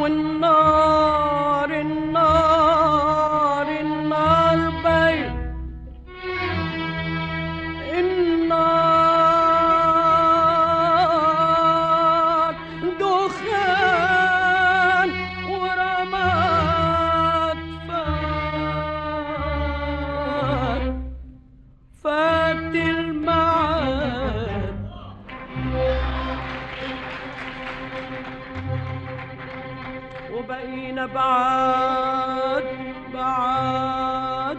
والنار النار النار بيت النار دخان ورماد فات فات المعاد وبقينا بعاد بعاد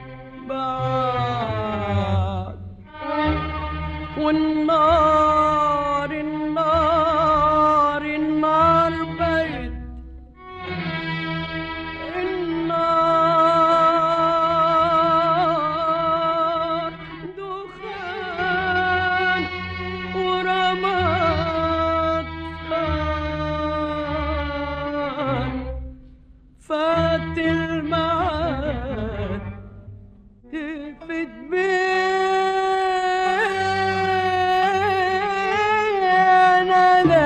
بعاد والنار النار النار بيت النار دخان ورماد فات فات المعاد هفت بينا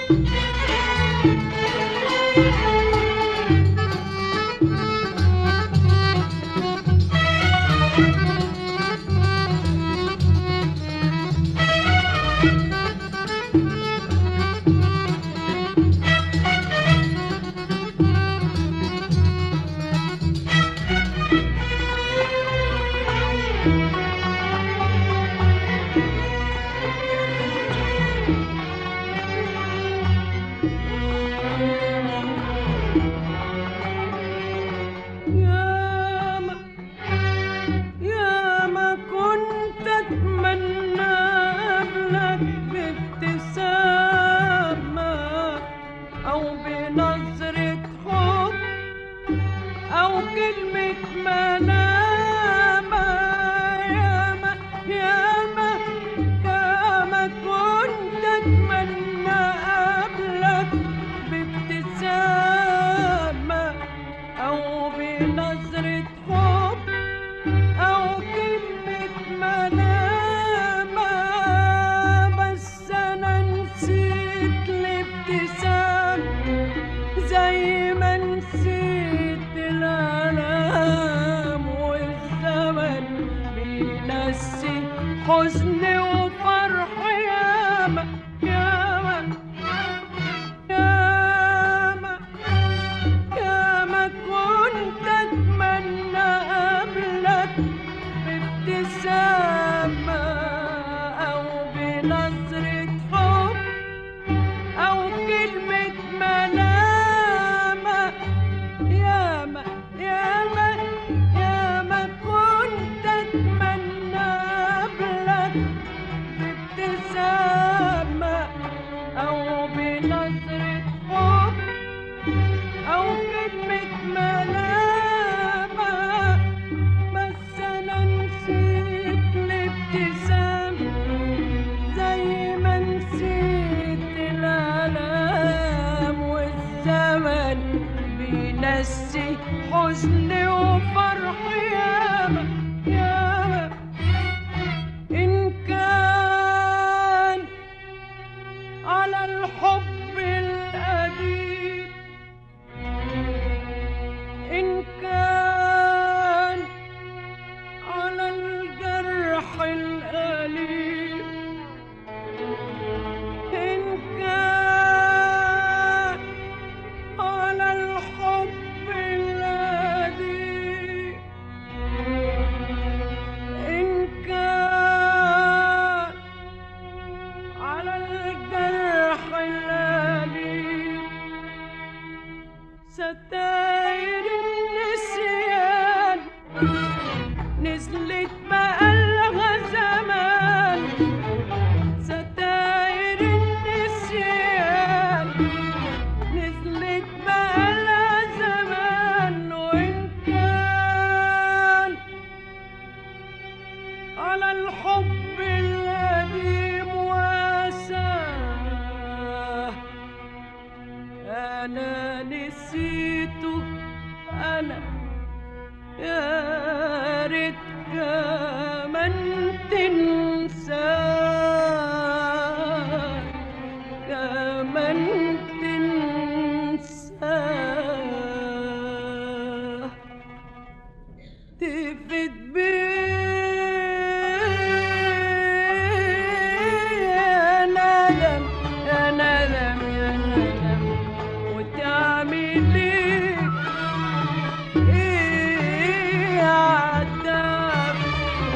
ياما ياما كنت اتمنى قبلك بابتسامة او بنظرة حب او كلمة ملامة ياما ياما ياما كنت اتمنى قبلك بابتسامة أو بنظرة حب أو كلمة ملامة بس أنا نسيت الابتسام زي ما نسيت الألام والزمن بينسي حزني وفرح ياما ياما ياما ياما كنت اتمنى قبلك بابتسامة او بنظرة حب او كلمة ملامة ياما ياما ياما كنت اتمنى قبلك بابتسامة او بنظرة حب أو كلمة ملامة بس أنا نسيت الابتسام زي ما نسيت الآلام والزمن بينسي حزني وفرح ياما ياما إن كان على الحب القديم إن كان على الجرح الأليم إن كان على الحب القديم إن كان على الجرح الأليم ستاير النسيان نزلت بقى لها زمان ستاير النسيان نزلت بقى لها زمان وإن كان على الحب القديم واساه أنا نسيته أنا يا ريت كمان تنساه كمان تنساه تفت بيه يا ندم يا ندم يا ندم وتعمل ايه ايه عالدم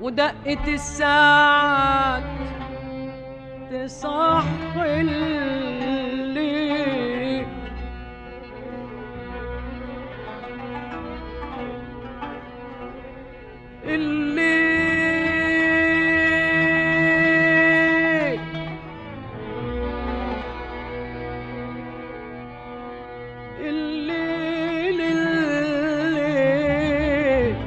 ودقة الساعات تصحي الليل الليل الليل الليل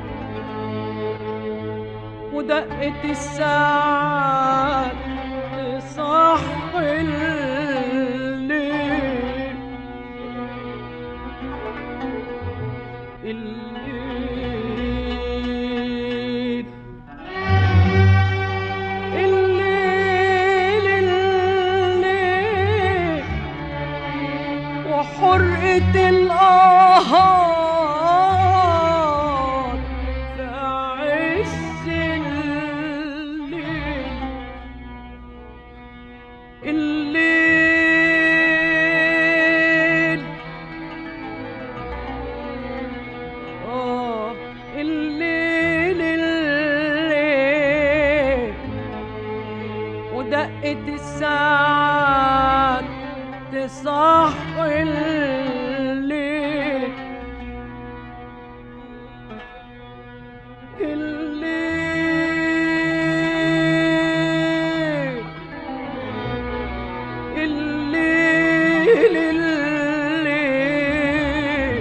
ودقة الساعات تصحي الليل الليل الليل الليل وحرقة القهار في عز الليل الليل آه الليل الليل ودقة الساعات تصحي الليل الليل الليل الليل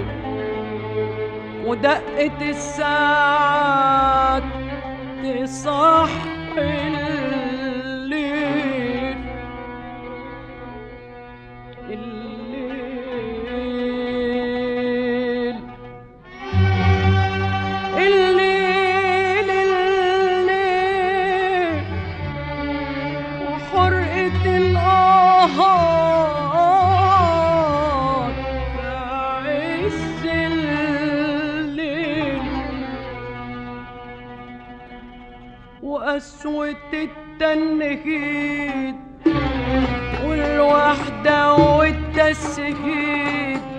ودقة الساعات تصحي الليل الليل الليل الليل وحرقة القهار في عز الليل وقسوة التنهيد والوحدة والتسهيد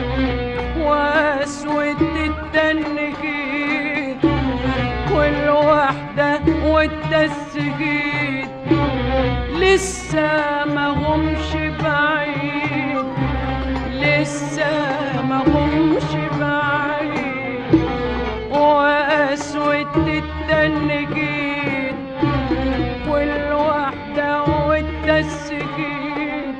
وقسوة التنهيد والوحدة والتسهيد لسه ما همش بعيد لسه ما همش بعيد وقسوة التنجيد والوحدة والتسجيل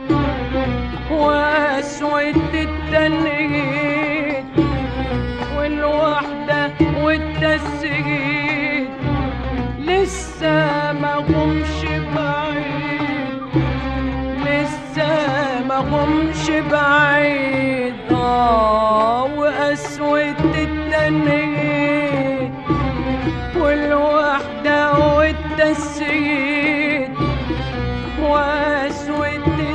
وقسوة التنجيد والوحدة والتسجيل لسه ما همش بعيد لسه ما همش بعيد آه وقسوة التنجيد والوحدة والتسجيل وقسوة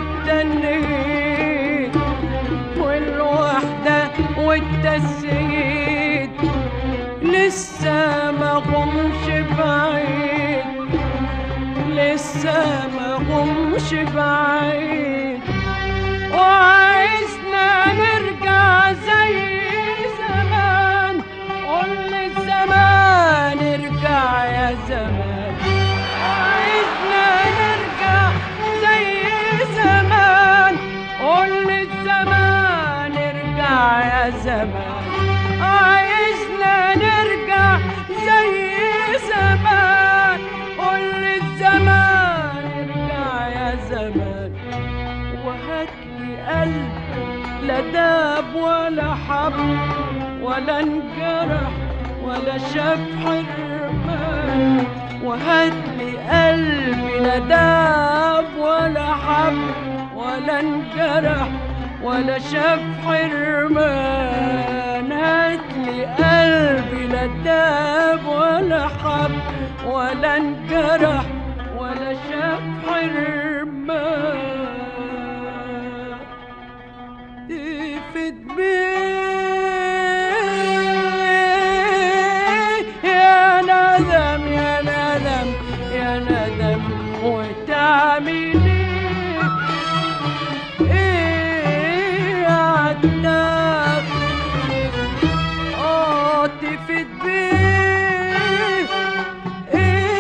التنجيد والوحدة والتسجيل لسه ما همش بعيد لسه ما همش بعيد وعايزنا نرجع زي زمان قول الزمان ارجع يا زمان وعايزنا نرجع زي زمان قول الزمان ارجع يا زمان عايزنا نرجع زي زمان قول الزمان ارجع يا زمان وهاتلي قلب لا داب ولا حب ولا انجرح ولا شاف حرمان وهاتلي قلبي لا داب ولا حب ولا انجرح ولا شاف حرمان هاتلي قلبي لا داب ولا حب ولا انجرح ولا شاف حرمان تفت بيه يا ندم يا ندم يا ندم وتعمل ايه ايه عالدم اه تفت بيه ايه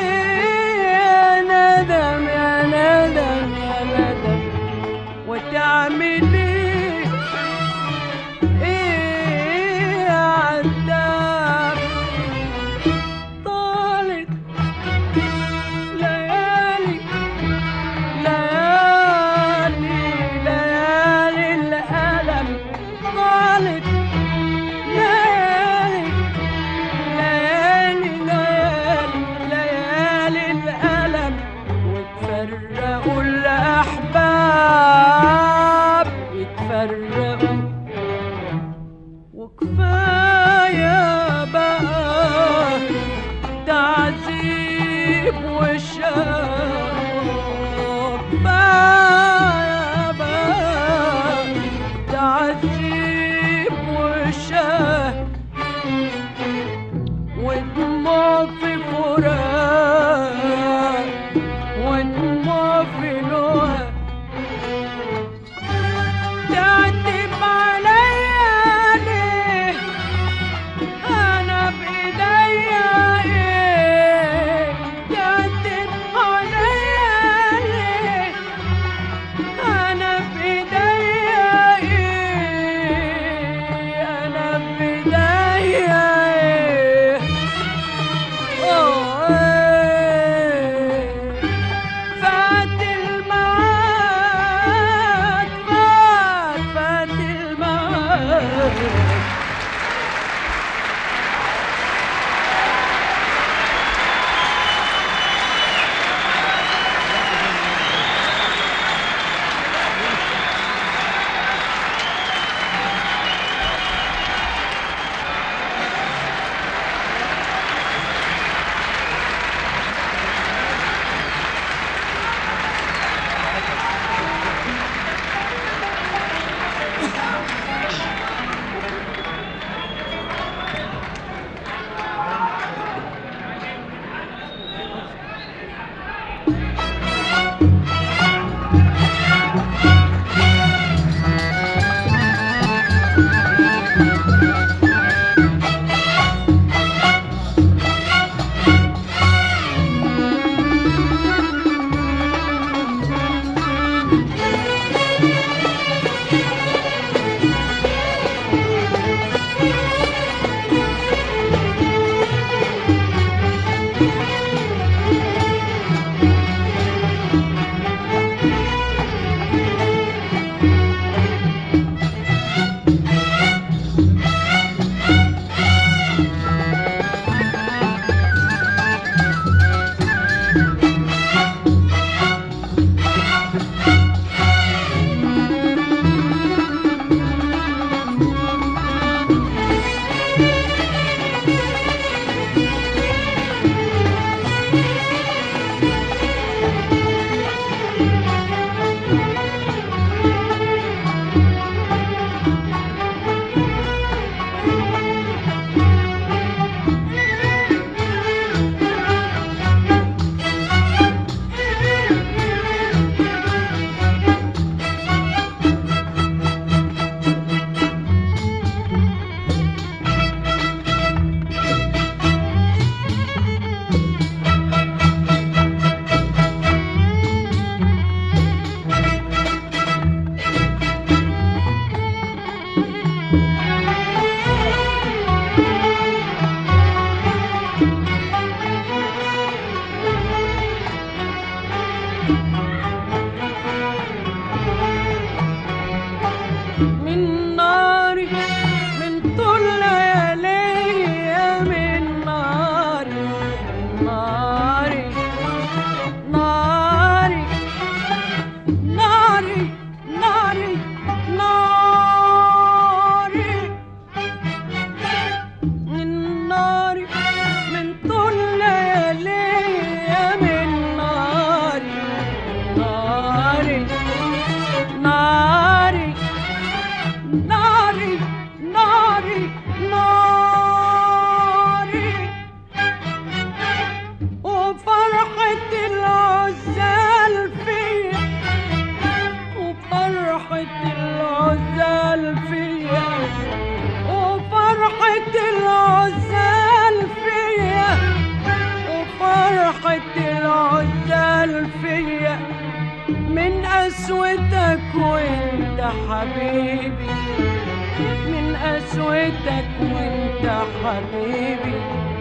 حبيبي من قسوتك وانت حبيبي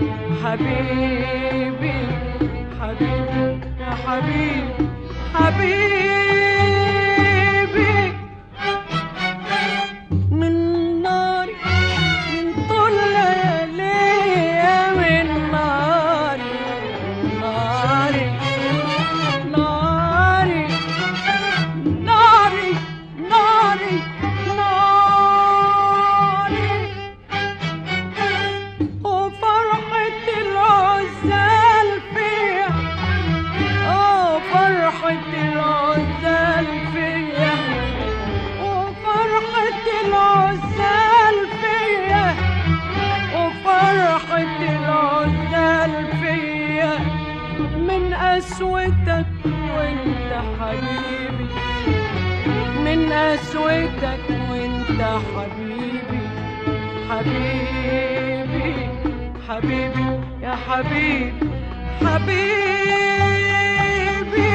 حبيبي حبيبي يا حبيبي حبيبي من ناري من طول ليالي من ناري ناري ناري ناري ناري ناري وفرحة العزال فيها اه فرحة العزال فيا وفرحة العزال فيا وفرحة العزال فيا من قسوتك وانت حبيبي من قسوتك وانت حبيبي حبيبي حبيبي يا حبيبي حبيبي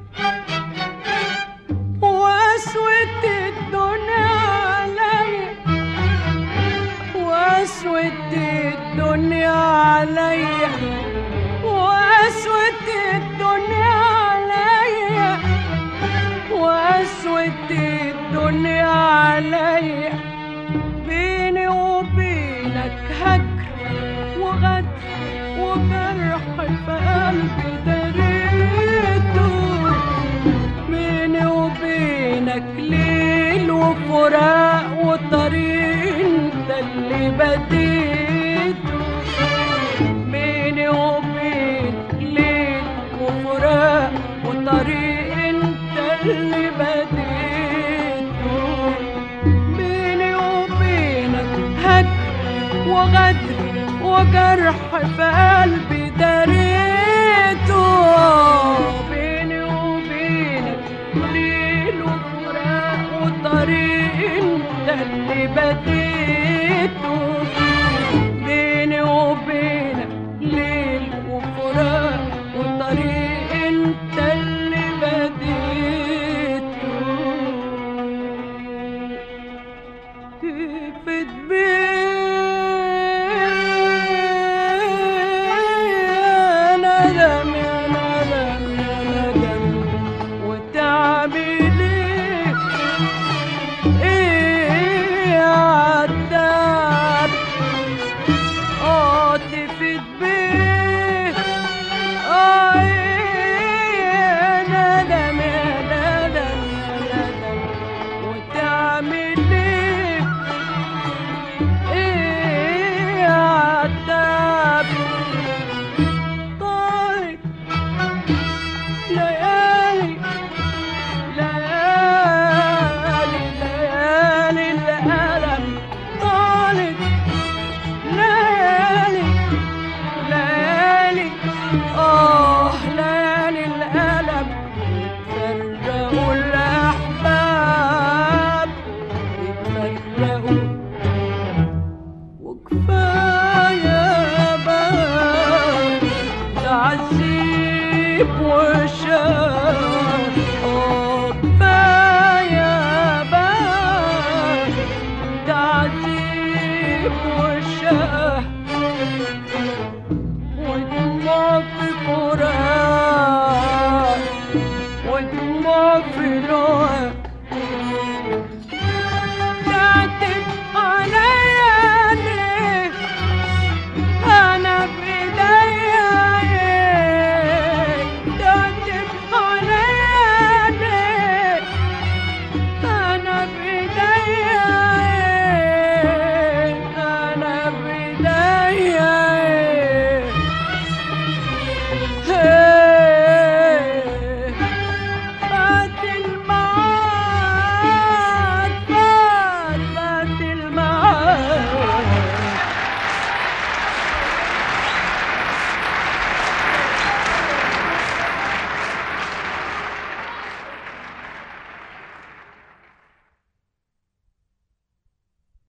واسود الدنيا عليا واسود الدنيا عليا واسود الدنيا عليا واسود الدنيا عليا بيني وبينك هجر وغدر وجرح في قلبي دريته بيني وبينك ليل وفراق وطريق انت اللي بديته بيني وبينك ليل وفراق وطريق انت اللي بديته بيني وبينك هجر وغدر وجرح في قلبي